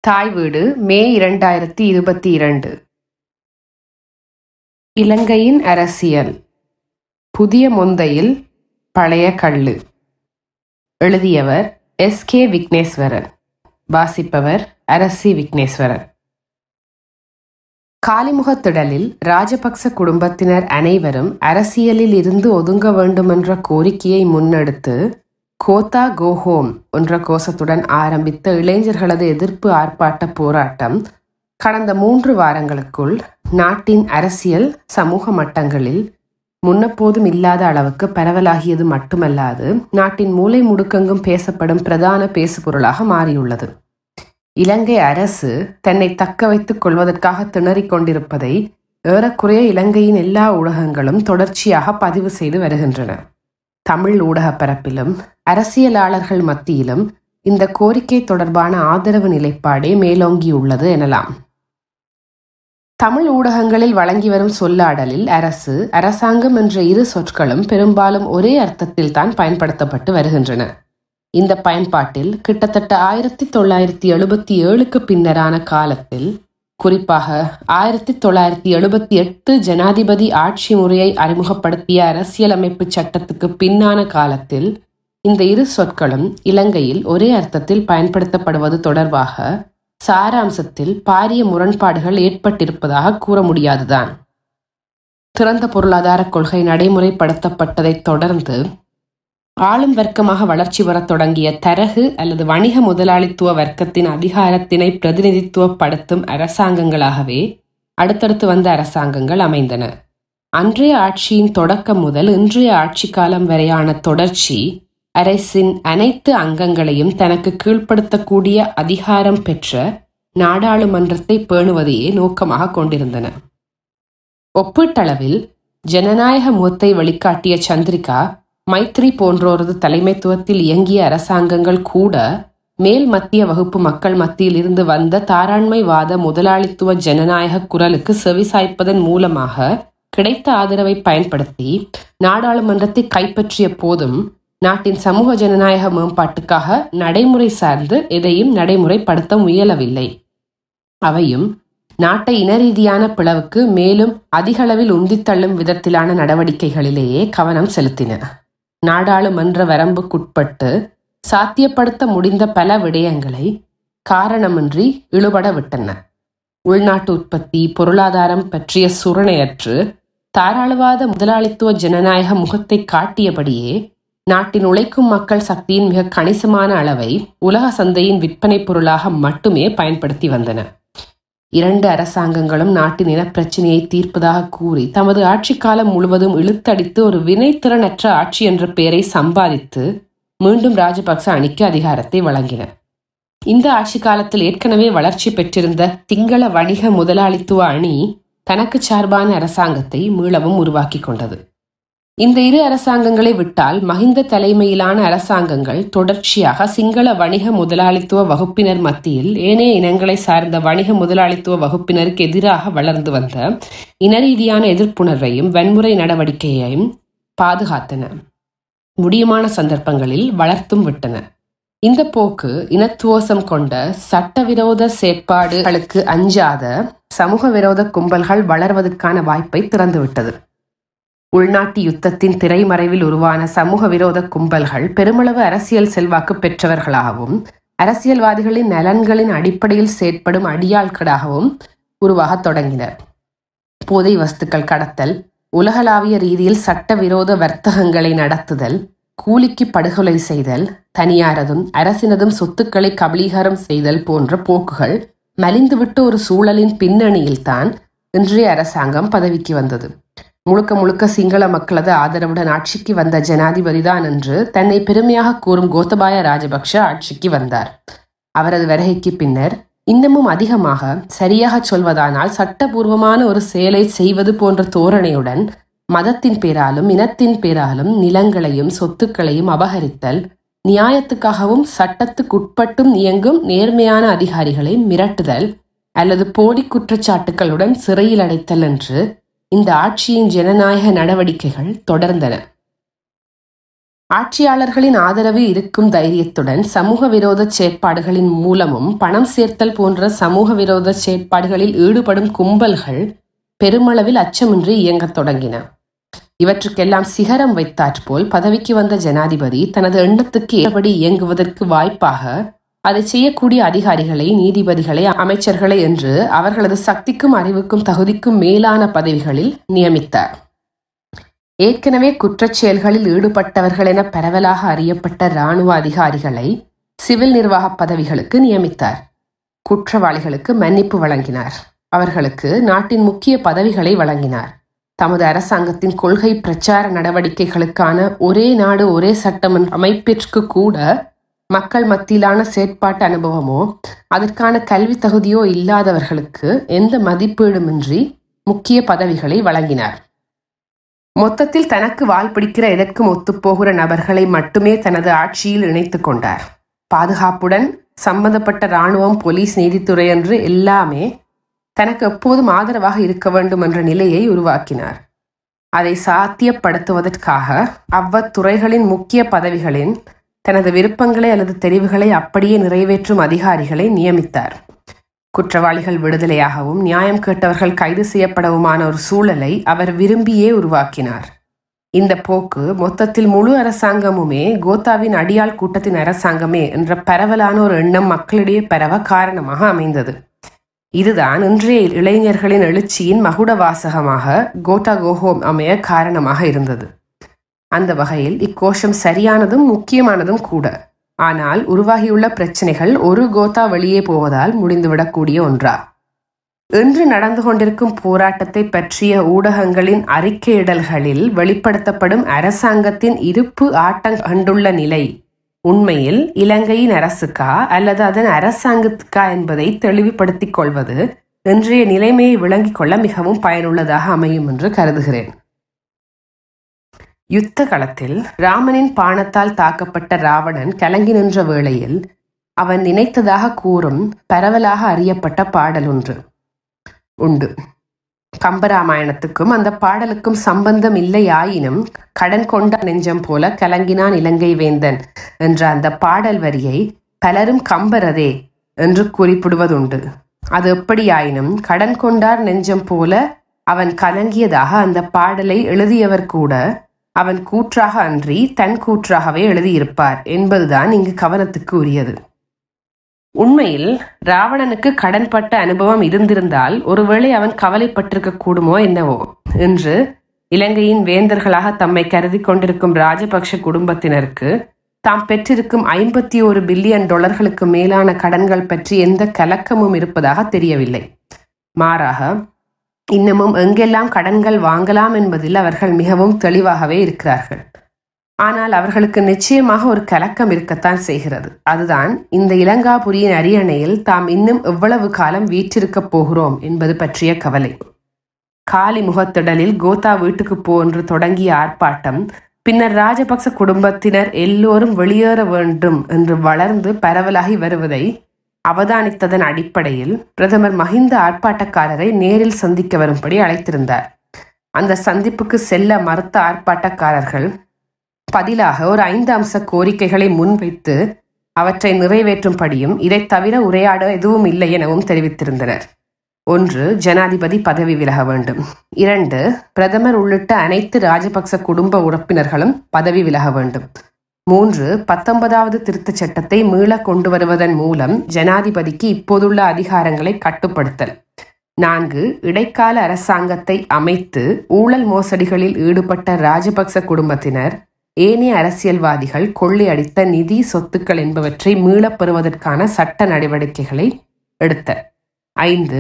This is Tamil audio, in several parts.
தாய் வீடு மே இரண்டாயிரத்தி இருபத்தி இரண்டு இலங்கையின் அரசியல் புதிய மொந்தையில் பழைய கள்ளு எழுதியவர் எஸ் கே விக்னேஸ்வரன் வாசிப்பவர் அரசி விக்னேஸ்வரன் காலிமுகத்திடலில் ராஜபக்ச குடும்பத்தினர் அனைவரும் அரசியலில் இருந்து ஒதுங்க வேண்டுமென்ற கோரிக்கையை முன்னெடுத்து கோத்தா கோஹோம் என்ற கோஷத்துடன் ஆரம்பித்த இளைஞர்களது எதிர்ப்பு ஆர்ப்பாட்ட போராட்டம் கடந்த மூன்று வாரங்களுக்குள் நாட்டின் அரசியல் சமூக மட்டங்களில் முன்னப்போதும் இல்லாத அளவுக்கு பரவலாகியது மட்டுமல்லாது நாட்டின் மூலை முடுக்கெங்கும் பேசப்படும் பிரதான பேசுபொருளாக மாறியுள்ளது இலங்கை அரசு தன்னை தக்க வைத்துக் கொள்வதற்காக திணறிக் கொண்டிருப்பதை ஏறக்குறைய இலங்கையின் எல்லா ஊடகங்களும் தொடர்ச்சியாக பதிவு செய்து வருகின்றன தமிழ் ஊடகப் பரப்பிலும் அரசியலாளர்கள் மத்தியிலும் இந்த கோரிக்கை தொடர்பான ஆதரவு நிலைப்பாடே மேலோங்கியுள்ளது எனலாம் தமிழ் ஊடகங்களில் வழங்கி வரும் சொல்லாடலில் அரசு அரசாங்கம் என்ற இரு சொற்களும் பெரும்பாலும் ஒரே அர்த்தத்தில் தான் பயன்படுத்தப்பட்டு வருகின்றன இந்த பயன்பாட்டில் கிட்டத்தட்ட ஆயிரத்தி தொள்ளாயிரத்தி எழுபத்தி ஏழுக்கு பின்னரான காலத்தில் குறிப்பாக ஆயிரத்தி தொள்ளாயிரத்தி எழுபத்தி எட்டு ஜனாதிபதி ஆட்சி முறையை அறிமுகப்படுத்திய அரசியலமைப்பு சட்டத்துக்கு பின்னான காலத்தில் இந்த இரு சொற்களும் இலங்கையில் ஒரே அர்த்தத்தில் பயன்படுத்தப்படுவது தொடர்பாக சாராம்சத்தில் பாரிய முரண்பாடுகள் ஏற்பட்டிருப்பதாக கூற முடியாதுதான் திறந்த பொருளாதார கொள்கை நடைமுறைப்படுத்தப்பட்டதைத் தொடர்ந்து ஆளும் வர்க்கமாக வளர்ச்சி வரத் தொடங்கிய தரகு அல்லது வணிக முதலாளித்துவ வர்க்கத்தின் அதிகாரத்தினை பிரதிநிதித்துவப்படுத்தும் அரசாங்கங்களாகவே அடுத்தடுத்து வந்த அரசாங்கங்கள் அமைந்தன அன்றைய ஆட்சியின் தொடக்கம் முதல் இன்றைய ஆட்சி காலம் வரையான தொடர்ச்சி அரசின் அனைத்து அங்கங்களையும் தனக்கு கீழ்ப்படுத்தக்கூடிய அதிகாரம் பெற்ற நாடாளுமன்றத்தை பேணுவதையே நோக்கமாக கொண்டிருந்தன ஒப்பீட்டளவில் ஜனநாயக முகத்தை வழிகாட்டிய சந்திரிகா மைத்ரி போன்றோரது தலைமைத்துவத்தில் இயங்கிய அரசாங்கங்கள் கூட மேல் மத்திய வகுப்பு மக்கள் மத்தியில் இருந்து வந்த தாராண்மைவாத முதலாளித்துவ ஜனநாயக குரலுக்கு செவிசாய்ப்பதன் மூலமாக கிடைத்த ஆதரவை பயன்படுத்தி நாடாளுமன்றத்தை கைப்பற்றிய போதும் நாட்டின் சமூக ஜனநாயக மேம்பாட்டுக்காக நடைமுறை சார்ந்து எதையும் நடைமுறைப்படுத்த முயலவில்லை அவையும் நாட்டை இனரீதியான பிளவுக்கு மேலும் அதிகளவில் உந்தித்தள்ளும் விதத்திலான நடவடிக்கைகளிலேயே கவனம் செலுத்தின நாடாளுமன்ற வரம்புக்குட்பட்டு சாத்தியப்படுத்த முடிந்த பல விடயங்களை காரணமின்றி இழுபட விட்டன உள்நாட்டு உற்பத்தி பொருளாதாரம் பற்றிய சுரணையற்று தாராளவாத முதலாளித்துவ ஜனநாயக முகத்தை காட்டியபடியே நாட்டின் உழைக்கும் மக்கள் சக்தியின் மிக கணிசமான அளவை உலக சந்தையின் விற்பனை பொருளாக மட்டுமே பயன்படுத்தி வந்தன இரண்டு அரசாங்கங்களும் நாட்டின் இனப்பிரச்சினையை தீர்ப்பதாக கூறி தமது ஆட்சி காலம் முழுவதும் இழுத்தடித்து ஒரு வினைத்திறனற்ற ஆட்சி என்ற பெயரை சம்பாதித்து மீண்டும் ராஜபக்ச அணிக்கு அதிகாரத்தை வழங்கின இந்த ஆட்சி காலத்தில் ஏற்கனவே வளர்ச்சி பெற்றிருந்த திங்கள வணிக முதலாளித்துவ அணி தனக்கு சார்பான அரசாங்கத்தை மீளவும் உருவாக்கி கொண்டது இந்த இரு அரசாங்கங்களை விட்டால் மஹிந்த தலைமையிலான அரசாங்கங்கள் தொடர்ச்சியாக சிங்கள வணிக முதலாளித்துவ வகுப்பினர் மத்தியில் ஏனைய இனங்களை சார்ந்த வணிக முதலாளித்துவ வகுப்பினருக்கு எதிராக வளர்ந்து வந்த இனரீதியான எதிர்ப்புணர்வையும் வன்முறை நடவடிக்கையையும் பாதுகாத்தன முடியுமான சந்தர்ப்பங்களில் வளர்த்தும் விட்டன இந்த போக்கு இனத்துவசம் கொண்ட சட்டவிரோத செயற்பாடுகளுக்கு அஞ்சாத சமூக விரோத கும்பல்கள் வளர்வதற்கான வாய்ப்பை திறந்துவிட்டது உள்நாட்டு யுத்தத்தின் திரைமறைவில் உருவான சமூக விரோத கும்பல்கள் பெருமளவு அரசியல் செல்வாக்கு பெற்றவர்களாகவும் அரசியல்வாதிகளின் நலன்களின் அடிப்படையில் செயற்படும் அடியாட்களாகவும் உருவாகத் தொடங்கினர் போதை வஸ்துக்கள் கடத்தல் உலகளாவிய ரீதியில் சட்டவிரோத வர்த்தகங்களை நடத்துதல் கூலிக்கு படுகொலை செய்தல் தனியாரதும் அரசினதும் சொத்துக்களை கபலீகரம் செய்தல் போன்ற போக்குகள் மலிந்துவிட்ட ஒரு சூழலின் பின்னணியில்தான் இன்றைய அரசாங்கம் பதவிக்கு வந்தது முழுக்க முழுக்க சிங்கள மக்களது ஆதரவுடன் ஆட்சிக்கு வந்த ஜனாதிபதிதான் என்று தன்னை பெருமையாக கூறும் கோத்தபாய ராஜபக்ஷ ஆட்சிக்கு வந்தார் அவரது வருகைக்கு பின்னர் இன்னமும் அதிகமாக சரியாக சொல்வதானால் சட்டபூர்வமான ஒரு செயலை செய்வது போன்ற தோரணையுடன் மதத்தின் பேராலும் இனத்தின் பேராலும் நிலங்களையும் சொத்துக்களையும் அபகரித்தல் நியாயத்துக்காகவும் சட்டத்துக்குட்பட்டும் இயங்கும் நேர்மையான அதிகாரிகளை மிரட்டுதல் அல்லது போலி குற்றச்சாட்டுகளுடன் சிறையில் அடைத்தல் என்று இந்த ஆட்சியின் ஜனநாயக நடவடிக்கைகள் தொடர்ந்தன ஆட்சியாளர்களின் ஆதரவு இருக்கும் தைரியத்துடன் சமூக விரோத செயற்பாடுகளின் மூலமும் பணம் சேர்த்தல் போன்ற சமூக விரோத செயற்பாடுகளில் ஈடுபடும் கும்பல்கள் பெருமளவில் அச்சமின்றி இயங்கத் தொடங்கின இவற்றுக்கெல்லாம் சிகரம் வைத்தாற்போல் பதவிக்கு வந்த ஜனாதிபதி தனது எண்ணத்துக்கு ஏற்றபடி இயங்குவதற்கு வாய்ப்பாக அதை செய்யக்கூடிய அதிகாரிகளை நீதிபதிகளை அமைச்சர்களை என்று அவர்களது சக்திக்கும் அறிவுக்கும் தகுதிக்கும் மேலான பதவிகளில் நியமித்தார் ஏற்கனவே குற்றச் செயல்களில் ஈடுபட்டவர்கள் என பரவலாக அறியப்பட்ட இராணுவ அதிகாரிகளை சிவில் நிர்வாக பதவிகளுக்கு நியமித்தார் குற்றவாளிகளுக்கு மன்னிப்பு வழங்கினார் அவர்களுக்கு நாட்டின் முக்கிய பதவிகளை வழங்கினார் தமது அரசாங்கத்தின் கொள்கை பிரச்சார நடவடிக்கைகளுக்கான ஒரே நாடு ஒரே சட்டம் அமைப்பிற்கு கூட மக்கள் மத்தியிலான செயற்பாட்டு அனுபவமோ அதற்கான கல்வி தகுதியோ இல்லாதவர்களுக்கு எந்த மதிப்பீடுமின்றி முக்கிய பதவிகளை வழங்கினார் மொத்தத்தில் தனக்கு வால் பிடிக்கிற எதற்கும் ஒத்துப்போகிற நபர்களை மட்டுமே தனது ஆட்சியில் இணைத்து கொண்டார் பாதுகாப்புடன் சம்பந்தப்பட்ட இராணுவம் போலீஸ் நீதித்துறை என்று எல்லாமே தனக்கு எப்போதும் ஆதரவாக இருக்க வேண்டும் என்ற நிலையை உருவாக்கினார் அதை சாத்தியப்படுத்துவதற்காக அவ்வத்துறைகளின் முக்கிய பதவிகளின் தனது விருப்பங்களை அல்லது தெரிவுகளை அப்படியே நிறைவேற்றும் அதிகாரிகளை நியமித்தார் குற்றவாளிகள் விடுதலையாகவும் நியாயம் கேட்டவர்கள் கைது செய்யப்படவுமான ஒரு சூழலை அவர் விரும்பியே உருவாக்கினார் இந்த போக்கு மொத்தத்தில் முழு அரசாங்கமுமே கோத்தாவின் அடியாள் கூட்டத்தின் அரசாங்கமே என்ற பரவலான ஒரு எண்ணம் மக்களிடையே பரவ காரணமாக அமைந்தது இதுதான் இன்றைய இளைஞர்களின் எழுச்சியின் மகுட வாசகமாக கோட்டா கோஹோம் அமைய காரணமாக இருந்தது அந்த வகையில் இக்கோஷம் சரியானதும் முக்கியமானதும் கூட ஆனால் உருவாகியுள்ள பிரச்சனைகள் ஒரு கோத்தா வெளியே போவதால் முடிந்துவிடக்கூடிய ஒன்றா இன்று நடந்து கொண்டிருக்கும் போராட்டத்தை பற்றிய ஊடகங்களின் அறிக்கையிடல்களில் வெளிப்படுத்தப்படும் அரசாங்கத்தின் இருப்பு ஆட்டம் கண்டுள்ள நிலை உண்மையில் இலங்கையின் அரசுக்கா அல்லது அதன் அரசாங்கத்துக்கா என்பதை தெளிவுபடுத்திக் கொள்வது இன்றைய நிலைமையை விளங்கிக் கொள்ள மிகவும் பயனுள்ளதாக அமையும் என்று கருதுகிறேன் யுத்த களத்தில் ராமனின் பாணத்தால் தாக்கப்பட்ட ராவணன் கலங்கி நின்ற வேளையில் அவன் நினைத்ததாக கூறும் பரவலாக அறியப்பட்ட பாடல் ஒன்று உண்டு கம்பராமாயணத்துக்கும் அந்த பாடலுக்கும் சம்பந்தம் இல்லையாயினும் கடன் கொண்ட நெஞ்சம் போல கலங்கினான் இலங்கை வேந்தன் என்ற அந்த பாடல் வரியை பலரும் கம்பரதே என்று குறிப்பிடுவதுண்டு அது எப்படியாயினும் கடன் கொண்டார் நெஞ்சம் போல அவன் கலங்கியதாக அந்த பாடலை எழுதியவர் கூட அவன் கூற்றாக அன்றி தன் கூற்றாகவே எழுதியிருப்பார் என்பதுதான் இங்கு கவனத்துக்கு உரியது உண்மையில் ராவணனுக்கு கடன்பட்ட அனுபவம் இருந்திருந்தால் ஒருவேளை அவன் கவலைப்பட்டிருக்க கூடுமோ என்னவோ என்று இலங்கையின் வேந்தர்களாக தம்மை கருதி கொண்டிருக்கும் ராஜபக்ஷ குடும்பத்தினருக்கு தாம் பெற்றிருக்கும் ஐம்பத்தி ஒரு பில்லியன் டாலர்களுக்கு மேலான கடன்கள் பற்றி எந்த கலக்கமும் இருப்பதாக தெரியவில்லை மாறாக இன்னமும் எங்கெல்லாம் கடன்கள் வாங்கலாம் என்பதில் அவர்கள் மிகவும் தெளிவாகவே இருக்கிறார்கள் ஆனால் அவர்களுக்கு நிச்சயமாக ஒரு கலக்கம் இருக்கத்தான் செய்கிறது அதுதான் இந்த இலங்காபுரியின் அரியணையில் தாம் இன்னும் எவ்வளவு காலம் வீற்றிருக்கப் போகிறோம் என்பது பற்றிய கவலை காலி முகத்திடலில் கோதா வீட்டுக்கு போன்று தொடங்கிய ஆர்ப்பாட்டம் பின்னர் ராஜபக்ச குடும்பத்தினர் எல்லோரும் வெளியேற வேண்டும் என்று வளர்ந்து பரவலாகி வருவதை அவதானித்ததன் அடிப்படையில் பிரதமர் மஹிந்த ஆர்ப்பாட்டக்காரரை நேரில் சந்திக்க வரும்படி அழைத்திருந்தார் அந்த சந்திப்புக்கு செல்ல மறுத்த ஆர்ப்பாட்டக்காரர்கள் பதிலாக ஒரு ஐந்து அம்ச கோரிக்கைகளை முன்வைத்து அவற்றை நிறைவேற்றும்படியும் இதை தவிர உரையாட எதுவும் இல்லை எனவும் தெரிவித்திருந்தனர் ஒன்று ஜனாதிபதி பதவி விலக வேண்டும் இரண்டு பிரதமர் உள்ளிட்ட அனைத்து ராஜபக்ச குடும்ப உறுப்பினர்களும் பதவி விலக வேண்டும் மூன்று பத்தொன்பதாவது திருத்தச் சட்டத்தை மீள கொண்டு வருவதன் மூலம் ஜனாதிபதிக்கு இப்போதுள்ள அதிகாரங்களை கட்டுப்படுத்தல் நான்கு இடைக்கால அரசாங்கத்தை அமைத்து ஊழல் மோசடிகளில் ஈடுபட்ட ராஜபக்ச குடும்பத்தினர் ஏனைய அரசியல்வாதிகள் கொள்ளையடித்த நிதி சொத்துக்கள் என்பவற்றை மீளப் பெறுவதற்கான சட்ட நடவடிக்கைகளை எடுத்த ஐந்து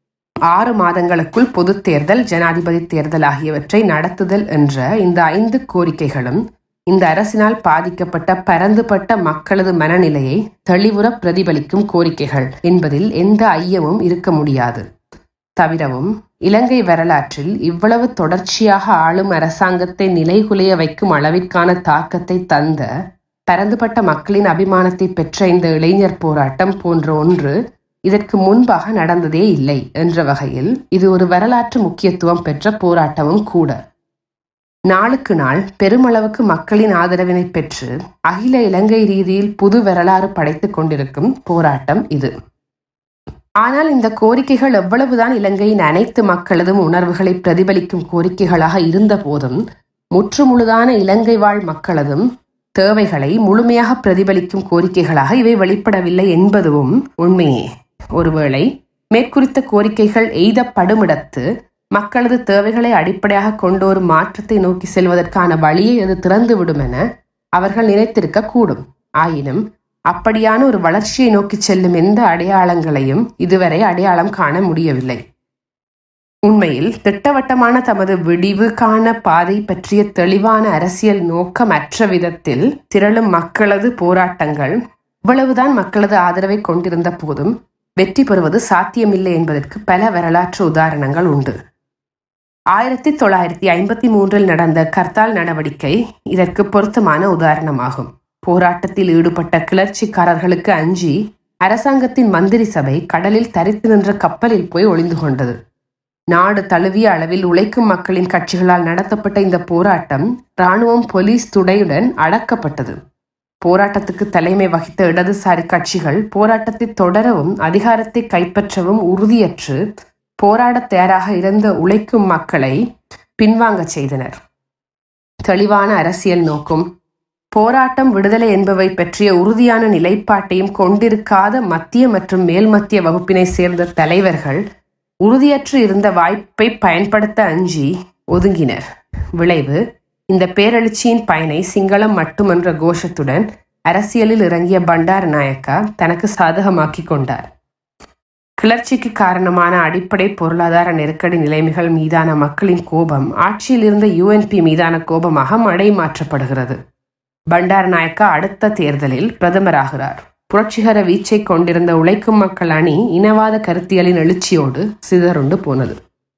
ஆறு மாதங்களுக்குள் பொது தேர்தல் ஜனாதிபதி தேர்தல் ஆகியவற்றை நடத்துதல் என்ற இந்த ஐந்து கோரிக்கைகளும் இந்த அரசினால் பாதிக்கப்பட்ட பரந்துபட்ட மக்களது மனநிலையை தெளிவுற பிரதிபலிக்கும் கோரிக்கைகள் என்பதில் எந்த ஐயமும் இருக்க முடியாது தவிரவும் இலங்கை வரலாற்றில் இவ்வளவு தொடர்ச்சியாக ஆளும் அரசாங்கத்தை நிலைகுலைய வைக்கும் அளவிற்கான தாக்கத்தை தந்த பரந்துபட்ட மக்களின் அபிமானத்தை பெற்ற இந்த இளைஞர் போராட்டம் போன்ற ஒன்று இதற்கு முன்பாக நடந்ததே இல்லை என்ற வகையில் இது ஒரு வரலாற்று முக்கியத்துவம் பெற்ற போராட்டமும் கூட நாளுக்கு நாள் பெருமளவுக்கு மக்களின் ஆதரவினை பெற்று அகில இலங்கை ரீதியில் புது வரலாறு படைத்துக் கொண்டிருக்கும் போராட்டம் இது ஆனால் இந்த கோரிக்கைகள் எவ்வளவுதான் இலங்கையின் அனைத்து மக்களதும் உணர்வுகளை பிரதிபலிக்கும் கோரிக்கைகளாக இருந்த போதும் முற்றுமுழுதான இலங்கை வாழ் மக்களதும் தேவைகளை முழுமையாக பிரதிபலிக்கும் கோரிக்கைகளாக இவை வெளிப்படவில்லை என்பதும் உண்மையே ஒருவேளை மேற்குறித்த கோரிக்கைகள் எய்தப்படுமிடத்து மக்களது தேவைகளை அடிப்படையாக கொண்ட ஒரு மாற்றத்தை நோக்கி செல்வதற்கான வழியை அது திறந்துவிடும் என அவர்கள் நினைத்திருக்க கூடும் ஆயினும் அப்படியான ஒரு வளர்ச்சியை நோக்கி செல்லும் எந்த அடையாளங்களையும் இதுவரை அடையாளம் காண முடியவில்லை உண்மையில் திட்டவட்டமான தமது விடிவுக்கான பாதை பற்றிய தெளிவான அரசியல் நோக்கம் அற்ற விதத்தில் திரளும் மக்களது போராட்டங்கள் இவ்வளவுதான் மக்களது ஆதரவை கொண்டிருந்த போதும் வெற்றி பெறுவது சாத்தியமில்லை என்பதற்கு பல வரலாற்று உதாரணங்கள் உண்டு ஆயிரத்தி தொள்ளாயிரத்தி ஐம்பத்தி மூன்றில் நடந்த கர்த்தால் நடவடிக்கை இதற்கு பொருத்தமான உதாரணமாகும் போராட்டத்தில் ஈடுபட்ட கிளர்ச்சிக்காரர்களுக்கு அஞ்சி அரசாங்கத்தின் மந்திரி சபை கடலில் தரித்து நின்ற கப்பலில் போய் ஒளிந்து கொண்டது நாடு தழுவிய அளவில் உழைக்கும் மக்களின் கட்சிகளால் நடத்தப்பட்ட இந்த போராட்டம் இராணுவம் போலீஸ் துடையுடன் அடக்கப்பட்டது போராட்டத்துக்கு தலைமை வகித்த இடதுசாரி கட்சிகள் போராட்டத்தை தொடரவும் அதிகாரத்தை கைப்பற்றவும் உறுதியற்று போராடத் தயாராக இருந்த உழைக்கும் மக்களை பின்வாங்கச் செய்தனர் தெளிவான அரசியல் நோக்கும் போராட்டம் விடுதலை என்பவை பற்றிய உறுதியான நிலைப்பாட்டையும் கொண்டிருக்காத மத்திய மற்றும் மேல் மத்திய வகுப்பினை சேர்ந்த தலைவர்கள் உறுதியற்று இருந்த வாய்ப்பை பயன்படுத்த அஞ்சி ஒதுங்கினர் விளைவு இந்த பேரெழுச்சியின் பயனை சிங்களம் மட்டுமன்ற கோஷத்துடன் அரசியலில் இறங்கிய பண்டார நாயக்கா தனக்கு சாதகமாக்கி கொண்டார் கிளர்ச்சிக்கு காரணமான அடிப்படை பொருளாதார நெருக்கடி நிலைமைகள் மீதான மக்களின் கோபம் ஆட்சியில் இருந்த யுஎன்பி மீதான கோபமாக மடை மாற்றப்படுகிறது பண்டார நாயக்கா அடுத்த தேர்தலில் பிரதமராகிறார் புரட்சிகர வீச்சை கொண்டிருந்த உழைக்கும் மக்கள் அணி இனவாத கருத்தியலின் எழுச்சியோடு சிதறுண்டு போனது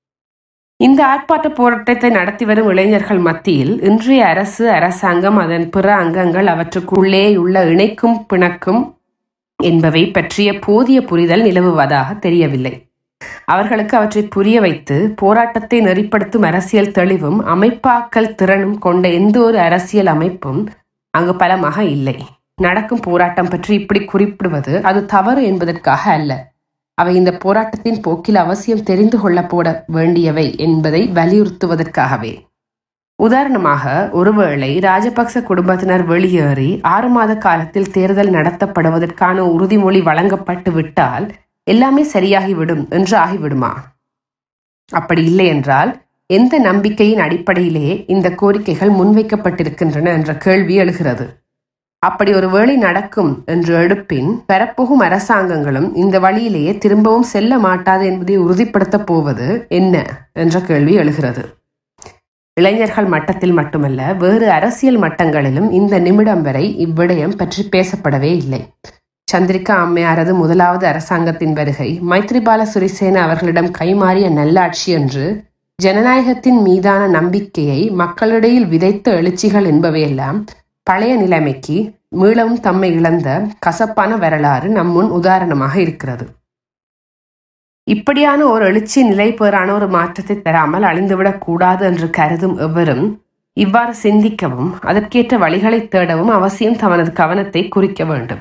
இந்த ஆர்ப்பாட்ட போராட்டத்தை நடத்தி வரும் இளைஞர்கள் மத்தியில் இன்றைய அரசு அரசாங்கம் அதன் பிற அங்கங்கள் அவற்றுக்குள்ளே உள்ள இணைக்கும் பிணக்கும் என்பவை பற்றிய போதிய புரிதல் நிலவுவதாக தெரியவில்லை அவர்களுக்கு அவற்றை புரிய வைத்து போராட்டத்தை நெறிப்படுத்தும் அரசியல் தெளிவும் அமைப்பாக்கல் திறனும் கொண்ட எந்த ஒரு அரசியல் அமைப்பும் அங்கு பலமாக இல்லை நடக்கும் போராட்டம் பற்றி இப்படி குறிப்பிடுவது அது தவறு என்பதற்காக அல்ல அவை இந்த போராட்டத்தின் போக்கில் அவசியம் தெரிந்து கொள்ளப்பட வேண்டியவை என்பதை வலியுறுத்துவதற்காகவே உதாரணமாக ஒருவேளை ராஜபக்ச குடும்பத்தினர் வெளியேறி ஆறு மாத காலத்தில் தேர்தல் நடத்தப்படுவதற்கான உறுதிமொழி வழங்கப்பட்டு விட்டால் எல்லாமே சரியாகிவிடும் என்று ஆகிவிடுமா அப்படி இல்லை என்றால் எந்த நம்பிக்கையின் அடிப்படையிலே இந்த கோரிக்கைகள் முன்வைக்கப்பட்டிருக்கின்றன என்ற கேள்வி எழுகிறது அப்படி ஒரு வேளை நடக்கும் என்று எடுப்பின் பெறப்போகும் அரசாங்கங்களும் இந்த வழியிலேயே திரும்பவும் செல்ல மாட்டாது என்பதை உறுதிப்படுத்தப் போவது என்ன என்ற கேள்வி எழுகிறது இளைஞர்கள் மட்டத்தில் மட்டுமல்ல வேறு அரசியல் மட்டங்களிலும் இந்த நிமிடம் வரை இவ்விடயம் பற்றி பேசப்படவே இல்லை சந்திரிகா அம்மையாரது முதலாவது அரசாங்கத்தின் வருகை மைத்ரிபால சிறிசேன அவர்களிடம் கைமாறிய நல்லாட்சி என்று ஜனநாயகத்தின் மீதான நம்பிக்கையை மக்களிடையில் விதைத்த எழுச்சிகள் என்பவையெல்லாம் பழைய நிலைமைக்கு மீளவும் தம்மை இழந்த கசப்பான வரலாறு நம் முன் உதாரணமாக இருக்கிறது இப்படியான ஒரு எழுச்சி நிலை பெறான ஒரு மாற்றத்தை தராமல் அழிந்துவிடக் கூடாது என்று கருதும் எவரும் இவ்வாறு சிந்திக்கவும் அதற்கேற்ற வழிகளை தேடவும் அவசியம் தமது கவனத்தை குறிக்க வேண்டும்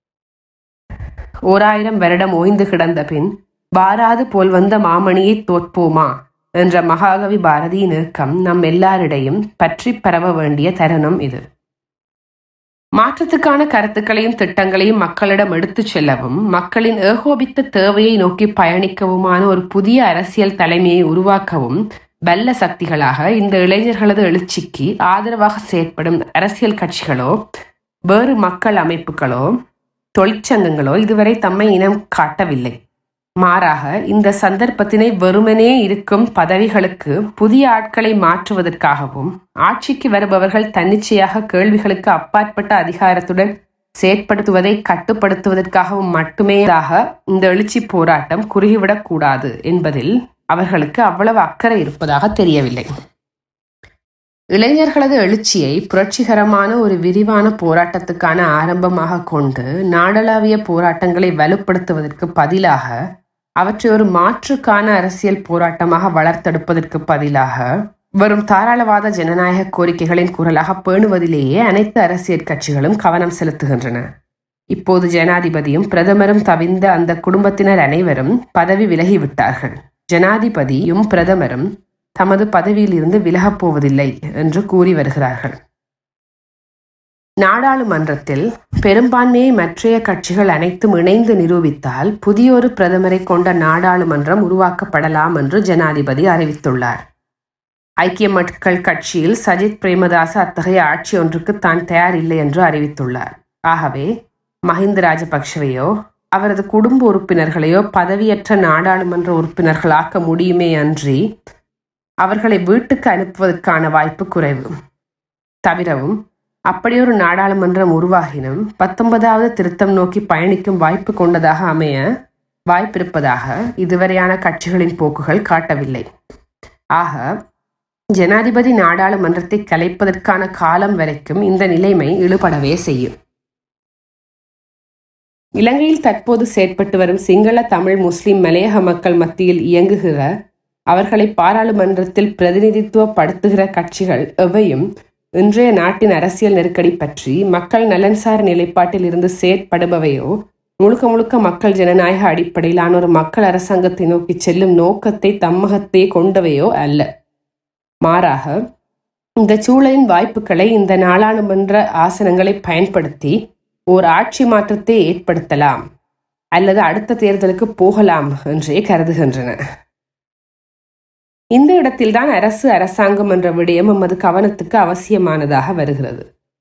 ஓராயிரம் வருடம் ஓய்ந்து கிடந்த பின் வாராது போல் வந்த மாமணியை தோற்போமா என்ற மகாகவி பாரதியின் இயக்கம் நம் எல்லாரிடையும் பற்றி பரவ வேண்டிய தருணம் இது மாற்றத்துக்கான கருத்துக்களையும் திட்டங்களையும் மக்களிடம் எடுத்துச் செல்லவும் மக்களின் ஏகோபித்த தேவையை நோக்கி பயணிக்கவுமான ஒரு புதிய அரசியல் தலைமையை உருவாக்கவும் வல்ல சக்திகளாக இந்த இளைஞர்களது எழுச்சிக்கு ஆதரவாக செயற்படும் அரசியல் கட்சிகளோ வேறு மக்கள் அமைப்புகளோ தொழிற்சங்கங்களோ இதுவரை தம்மை இனம் காட்டவில்லை மாறாக இந்த சந்தர்ப்பத்தினை வெறுமனே இருக்கும் பதவிகளுக்கு புதிய ஆட்களை மாற்றுவதற்காகவும் ஆட்சிக்கு வருபவர்கள் தன்னிச்சையாக கேள்விகளுக்கு அப்பாற்பட்ட அதிகாரத்துடன் செயற்படுத்துவதை கட்டுப்படுத்துவதற்காகவும் மட்டுமேதாக இந்த எழுச்சி போராட்டம் குறுகிவிடக் கூடாது என்பதில் அவர்களுக்கு அவ்வளவு அக்கறை இருப்பதாக தெரியவில்லை இளைஞர்களது எழுச்சியை புரட்சிகரமான ஒரு விரிவான போராட்டத்துக்கான ஆரம்பமாக கொண்டு நாடளாவிய போராட்டங்களை வலுப்படுத்துவதற்கு பதிலாக அவற்றை ஒரு மாற்றுக்கான அரசியல் போராட்டமாக வளர்த்தெடுப்பதற்கு பதிலாக வரும் தாராளவாத ஜனநாயக கோரிக்கைகளின் குரலாக பேணுவதிலேயே அனைத்து அரசியல் கட்சிகளும் கவனம் செலுத்துகின்றன இப்போது ஜனாதிபதியும் பிரதமரும் தவிர்ந்த அந்த குடும்பத்தினர் அனைவரும் பதவி விலகிவிட்டார்கள் ஜனாதிபதியும் பிரதமரும் தமது பதவியில் இருந்து விலகப் போவதில்லை என்று கூறி வருகிறார்கள் நாடாளுமன்றத்தில் பெரும்பான்மையை மற்றைய கட்சிகள் அனைத்தும் இணைந்து நிரூபித்தால் புதியொரு பிரதமரை கொண்ட நாடாளுமன்றம் உருவாக்கப்படலாம் என்று ஜனாதிபதி அறிவித்துள்ளார் ஐக்கிய மக்கள் கட்சியில் சஜித் பிரேமதாச அத்தகைய ஆட்சி ஒன்றுக்கு தான் தயார் இல்லை என்று அறிவித்துள்ளார் ஆகவே மஹிந்த ராஜபக்சவையோ அவரது குடும்ப உறுப்பினர்களையோ பதவியற்ற நாடாளுமன்ற உறுப்பினர்களாக்க முடியுமே அன்றி அவர்களை வீட்டுக்கு அனுப்புவதற்கான வாய்ப்பு குறைவு தவிரவும் அப்படியொரு நாடாளுமன்றம் உருவாகினும் பத்தொன்பதாவது திருத்தம் நோக்கி பயணிக்கும் வாய்ப்பு கொண்டதாக அமைய வாய்ப்பிருப்பதாக இதுவரையான கட்சிகளின் போக்குகள் காட்டவில்லை ஆக ஜனாதிபதி நாடாளுமன்றத்தை கலைப்பதற்கான காலம் வரைக்கும் இந்த நிலைமை இழுபடவே செய்யும் இலங்கையில் தற்போது செயற்பட்டு வரும் சிங்கள தமிழ் முஸ்லிம் மலையக மக்கள் மத்தியில் இயங்குகிற அவர்களை பாராளுமன்றத்தில் பிரதிநிதித்துவப்படுத்துகிற கட்சிகள் எவையும் இன்றைய நாட்டின் அரசியல் நெருக்கடி பற்றி மக்கள் நலன்சார் நிலைப்பாட்டில் இருந்து செயற்படுபவையோ முழுக்க முழுக்க மக்கள் ஜனநாயக அடிப்படையிலான ஒரு மக்கள் அரசாங்கத்தை நோக்கி செல்லும் நோக்கத்தை தம்மகத்தே கொண்டவையோ அல்ல மாறாக இந்த சூழலின் வாய்ப்புகளை இந்த நாடாளுமன்ற ஆசனங்களை பயன்படுத்தி ஓர் ஆட்சி மாற்றத்தை ஏற்படுத்தலாம் அல்லது அடுத்த தேர்தலுக்கு போகலாம் என்றே கருதுகின்றன இந்த இடத்தில்தான் அரசு அரசாங்கம் என்ற விடயம் எமது கவனத்துக்கு அவசியமானதாக வருகிறது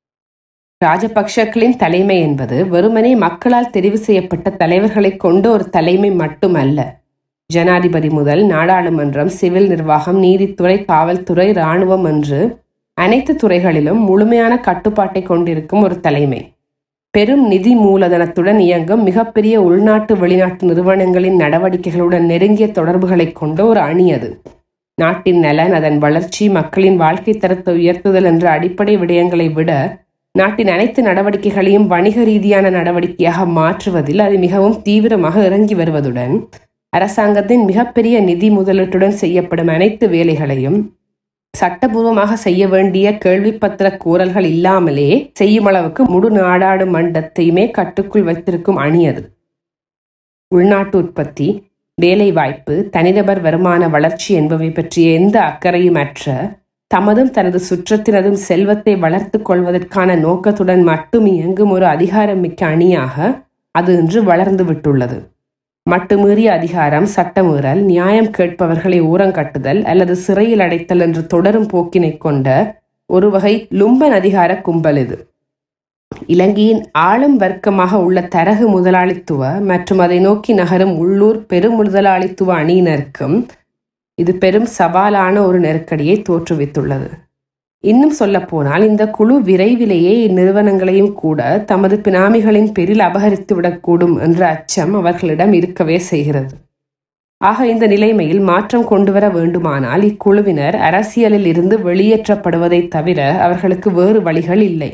ராஜபக்ஷக்களின் தலைமை என்பது வெறுமனே மக்களால் தெரிவு செய்யப்பட்ட தலைவர்களை கொண்ட ஒரு தலைமை மட்டுமல்ல ஜனாதிபதி முதல் நாடாளுமன்றம் சிவில் நிர்வாகம் நீதித்துறை காவல்துறை இராணுவம் என்று அனைத்து துறைகளிலும் முழுமையான கட்டுப்பாட்டை கொண்டிருக்கும் ஒரு தலைமை பெரும் நிதி மூலதனத்துடன் இயங்கும் மிகப்பெரிய உள்நாட்டு வெளிநாட்டு நிறுவனங்களின் நடவடிக்கைகளுடன் நெருங்கிய தொடர்புகளை கொண்ட ஒரு அணி அது நாட்டின் நலன் அதன் வளர்ச்சி மக்களின் வாழ்க்கை தரத்தை உயர்த்துதல் என்ற அடிப்படை விடயங்களை விட நாட்டின் அனைத்து நடவடிக்கைகளையும் வணிக ரீதியான நடவடிக்கையாக மாற்றுவதில் அது மிகவும் தீவிரமாக இறங்கி வருவதுடன் அரசாங்கத்தின் மிகப்பெரிய நிதி முதலீட்டுடன் செய்யப்படும் அனைத்து வேலைகளையும் சட்டபூர்வமாக செய்ய வேண்டிய கேள்விப்பத்திர கூறல்கள் இல்லாமலே செய்யும் அளவுக்கு முழு நாடாடு மண்டத்தையுமே கட்டுக்குள் வைத்திருக்கும் அணி அது உள்நாட்டு உற்பத்தி வேலைவாய்ப்பு தனிநபர் வருமான வளர்ச்சி என்பவை பற்றிய எந்த அக்கறையும் அற்ற தமதும் தனது சுற்றத்தினதும் செல்வத்தை வளர்த்து கொள்வதற்கான நோக்கத்துடன் மட்டும் இயங்கும் ஒரு அதிகாரமிக்க அணியாக அது இன்று வளர்ந்து விட்டுள்ளது மட்டுமீறிய அதிகாரம் சட்டமீறல் நியாயம் கேட்பவர்களை ஊரங்கட்டுதல் அல்லது சிறையில் அடைத்தல் என்று தொடரும் போக்கினை கொண்ட ஒரு வகை லும்பன் அதிகார கும்பல் இது இலங்கையின் ஆளும் வர்க்கமாக உள்ள தரகு முதலாளித்துவ மற்றும் அதை நோக்கி நகரும் உள்ளூர் பெரும் முதலாளித்துவ அணியினருக்கும் இது பெரும் சவாலான ஒரு நெருக்கடியை தோற்றுவித்துள்ளது இன்னும் சொல்லப்போனால் இந்த குழு விரைவிலேயே இந்நிறுவனங்களையும் கூட தமது பினாமிகளின் பேரில் அபகரித்து விடக்கூடும் என்ற அச்சம் அவர்களிடம் இருக்கவே செய்கிறது ஆக இந்த நிலைமையில் மாற்றம் கொண்டு வர வேண்டுமானால் இக்குழுவினர் அரசியலில் இருந்து வெளியேற்றப்படுவதை தவிர அவர்களுக்கு வேறு வழிகள் இல்லை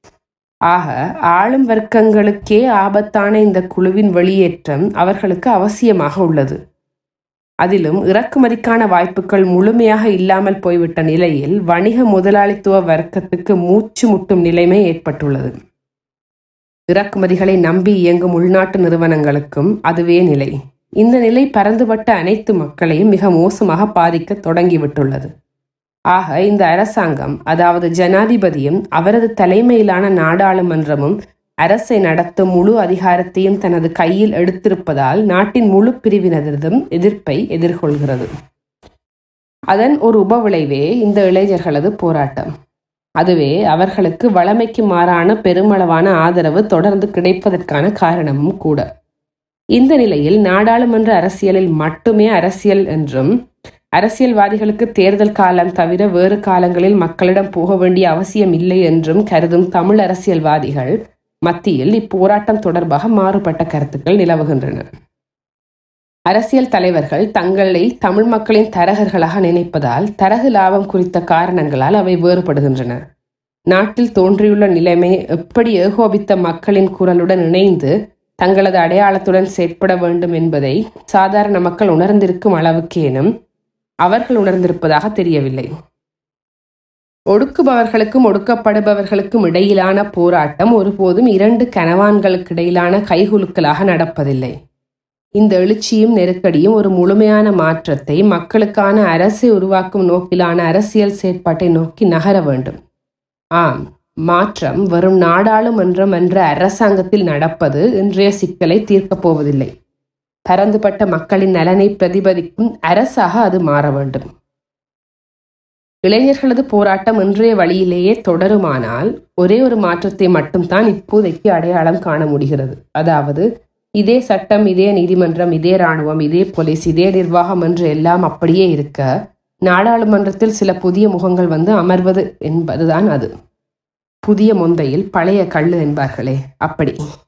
ஆக ஆளும் வர்க்கங்களுக்கே ஆபத்தான இந்த குழுவின் வெளியேற்றம் அவர்களுக்கு அவசியமாக உள்ளது அதிலும் இறக்குமதிக்கான வாய்ப்புகள் முழுமையாக இல்லாமல் போய்விட்ட நிலையில் வணிக முதலாளித்துவ வர்க்கத்துக்கு மூச்சு முட்டும் நிலைமை ஏற்பட்டுள்ளது இறக்குமதிகளை நம்பி இயங்கும் உள்நாட்டு நிறுவனங்களுக்கும் அதுவே நிலை இந்த நிலை பறந்துபட்ட அனைத்து மக்களையும் மிக மோசமாக பாதிக்க தொடங்கிவிட்டுள்ளது ஆக இந்த அரசாங்கம் அதாவது ஜனாதிபதியும் அவரது தலைமையிலான நாடாளுமன்றமும் அரசை நடத்தும் முழு அதிகாரத்தையும் தனது கையில் எடுத்திருப்பதால் நாட்டின் முழு பிரிவினரிடம் எதிர்ப்பை எதிர்கொள்கிறது அதன் ஒரு உபவிளைவே இந்த இளைஞர்களது போராட்டம் அதுவே அவர்களுக்கு வளமைக்கு மாறான பெருமளவான ஆதரவு தொடர்ந்து கிடைப்பதற்கான காரணமும் கூட இந்த நிலையில் நாடாளுமன்ற அரசியலில் மட்டுமே அரசியல் என்றும் அரசியல்வாதிகளுக்கு தேர்தல் காலம் தவிர வேறு காலங்களில் மக்களிடம் போக வேண்டிய அவசியம் இல்லை என்றும் கருதும் தமிழ் அரசியல்வாதிகள் மத்தியில் இப்போராட்டம் தொடர்பாக மாறுபட்ட கருத்துக்கள் நிலவுகின்றன அரசியல் தலைவர்கள் தங்களை தமிழ் மக்களின் தரகர்களாக நினைப்பதால் தரகு லாபம் குறித்த காரணங்களால் அவை வேறுபடுகின்றன நாட்டில் தோன்றியுள்ள நிலைமை எப்படி ஏகோபித்த மக்களின் குரலுடன் இணைந்து தங்களது அடையாளத்துடன் செயற்பட வேண்டும் என்பதை சாதாரண மக்கள் உணர்ந்திருக்கும் அளவுக்கேனும் அவர்கள் உணர்ந்திருப்பதாக தெரியவில்லை ஒடுக்குபவர்களுக்கும் ஒடுக்கப்படுபவர்களுக்கும் இடையிலான போராட்டம் ஒருபோதும் இரண்டு கனவான்களுக்கு இடையிலான கைகுலுக்கலாக நடப்பதில்லை இந்த எழுச்சியும் நெருக்கடியும் ஒரு முழுமையான மாற்றத்தை மக்களுக்கான அரசை உருவாக்கும் நோக்கிலான அரசியல் செயற்பாட்டை நோக்கி நகர வேண்டும் ஆம் மாற்றம் வெறும் நாடாளுமன்றம் என்ற அரசாங்கத்தில் நடப்பது இன்றைய சிக்கலை தீர்க்கப் போவதில்லை பரந்துபட்ட மக்களின் நலனை பிரதிபலிக்கும் அரசாக அது மாற வேண்டும் இளைஞர்களது போராட்டம் இன்றைய வழியிலேயே தொடருமானால் ஒரே ஒரு மாற்றத்தை மட்டும்தான் இப்போதைக்கு அடையாளம் காண முடிகிறது அதாவது இதே சட்டம் இதே நீதிமன்றம் இதே இராணுவம் இதே போலீஸ் இதே நிர்வாகம் என்று எல்லாம் அப்படியே இருக்க நாடாளுமன்றத்தில் சில புதிய முகங்கள் வந்து அமர்வது என்பதுதான் அது புதிய மொந்தையில் பழைய கள்ளு என்பார்களே அப்படி